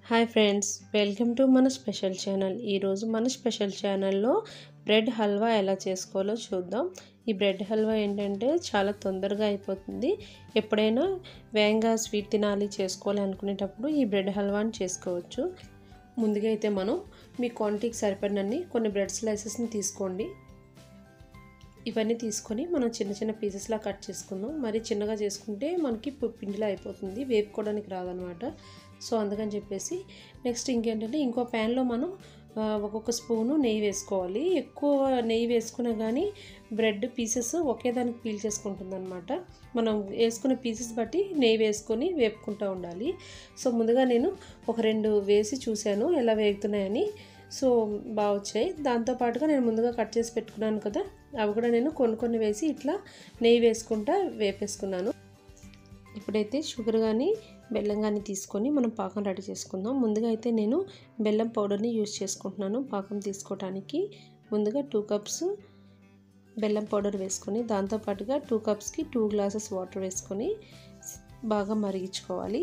hi friends welcome to మన special channel ఈరోజు మన స్పెషల్ ఛానల్లో బ్రెడ్ హల్వా ఎలా చేసుకోవాలో చూద్దాం ఈ బ్రెడ్ హల్వా ఏంటంటే చాలా తొందరగా అయిపోతుంది ఎప్పుడైనా వేగంగా స్వీట్ తినాలి చేసుకోవాలి అనుకునేటప్పుడు ఈ బ్రెడ్ హల్వాని చేసుకోవచ్చు ముందుగా అయితే మనం మీ క్వాంటిటీకి సరిపడినన్ని కొన్ని బ్రెడ్ స్లైసెస్ని తీసుకోండి ఇవన్నీ తీసుకొని మనం చిన్న చిన్న పీసెస్లా కట్ చేసుకుందాం మరి చిన్నగా చేసుకుంటే మనకి పిండిలో అయిపోతుంది వేపుకోవడానికి రాదనమాట సో అందుకని చెప్పేసి నెక్స్ట్ ఇంకేంటంటే ఇంకో ప్యాన్లో మనం ఒక్కొక్క స్పూను నెయ్యి వేసుకోవాలి ఎక్కువ నెయ్యి వేసుకున్నా కానీ బ్రెడ్ పీసెస్ ఒకే దానికి పీల్ చేసుకుంటుంది అనమాట మనం వేసుకునే పీసెస్ బట్టి నెయ్యి వేసుకొని వేపుకుంటూ ఉండాలి సో ముందుగా నేను ఒక రెండు వేసి చూశాను ఎలా వేగుతున్నాయని సో బాగా వచ్చాయి దాంతోపాటుగా నేను ముందుగా కట్ చేసి పెట్టుకున్నాను కదా అవి కూడా నేను కొన్ని కొన్ని వేసి ఇట్లా నెయ్యి వేసుకుంటా వేపేసుకున్నాను ఇప్పుడైతే షుగర్ కానీ బెల్లం కానీ తీసుకొని మనం పాకం రెడీ చేసుకుందాం ముందుగా అయితే నేను బెల్లం పౌడర్ని యూజ్ చేసుకుంటున్నాను పాకం తీసుకోవడానికి ముందుగా టూ కప్స్ బెల్లం పౌడర్ వేసుకొని దాంతోపాటుగా టూ కప్స్కి టూ గ్లాసెస్ వాటర్ వేసుకొని బాగా మరిగించుకోవాలి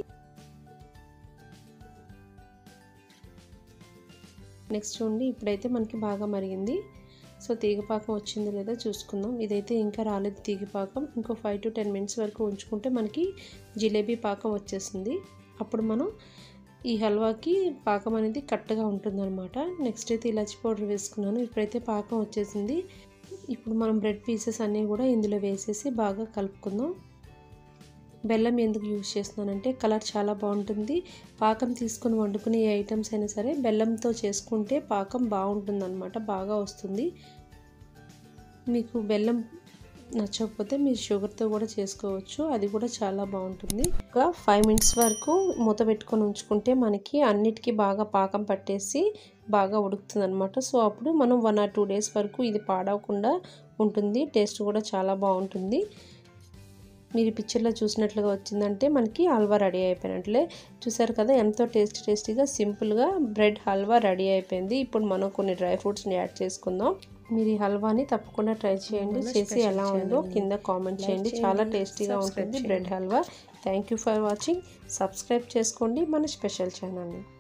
నెక్స్ట్ ఉండి ఇప్పుడైతే మనకి బాగా మరిగింది సో తీగపాకం వచ్చిందో లేదో చూసుకుందాం ఇదైతే ఇంకా రాలేదు తీగపాకం ఇంకో ఫైవ్ టు టెన్ మినిట్స్ వరకు ఉంచుకుంటే మనకి జిలేబీ పాకం వచ్చేసింది అప్పుడు మనం ఈ హల్వాకి పాకం అనేది కరెక్ట్గా ఉంటుందన్నమాట నెక్స్ట్ అయితే ఇలాచి పౌడర్ వేసుకున్నాను ఇప్పుడైతే పాకం వచ్చేసింది ఇప్పుడు మనం బ్రెడ్ పీసెస్ అన్నీ కూడా ఇందులో వేసేసి బాగా కలుపుకుందాం బెల్లం ఎందుకు యూజ్ చేస్తున్నానంటే కలర్ చాలా బాగుంటుంది పాకం తీసుకొని వండుకునే ఏ ఐటమ్స్ అయినా సరే బెల్లంతో చేసుకుంటే పాకం బాగుంటుంది అనమాట బాగా వస్తుంది మీకు బెల్లం నచ్చకపోతే మీరు షుగర్తో కూడా చేసుకోవచ్చు అది కూడా చాలా బాగుంటుంది ఒక ఫైవ్ మినిట్స్ వరకు మూత పెట్టుకొని ఉంచుకుంటే మనకి అన్నిటికీ బాగా పాకం పట్టేసి బాగా ఉడుకుతుంది అనమాట సో అప్పుడు మనం వన్ ఆర్ టూ డేస్ వరకు ఇది పాడవకుండా ఉంటుంది టేస్ట్ కూడా చాలా బాగుంటుంది మీరు పిక్చర్లో చూసినట్లుగా వచ్చిందంటే మనకి హల్వా రెడీ అయిపోయినట్లే చూసారు కదా ఎంతో టేస్టీ టేస్టీగా సింపుల్గా బ్రెడ్ హల్వా రెడీ అయిపోయింది ఇప్పుడు మనం కొన్ని డ్రై ఫ్రూట్స్ని యాడ్ చేసుకుందాం మీరు ఈ హల్వాని తప్పకుండా ట్రై చేయండి చేసి ఎలా ఉందో కింద కామెంట్ చేయండి చాలా టేస్టీగా ఉంటుంది bread halwa thank you for watching subscribe చేసుకోండి మన స్పెషల్ ఛానల్ని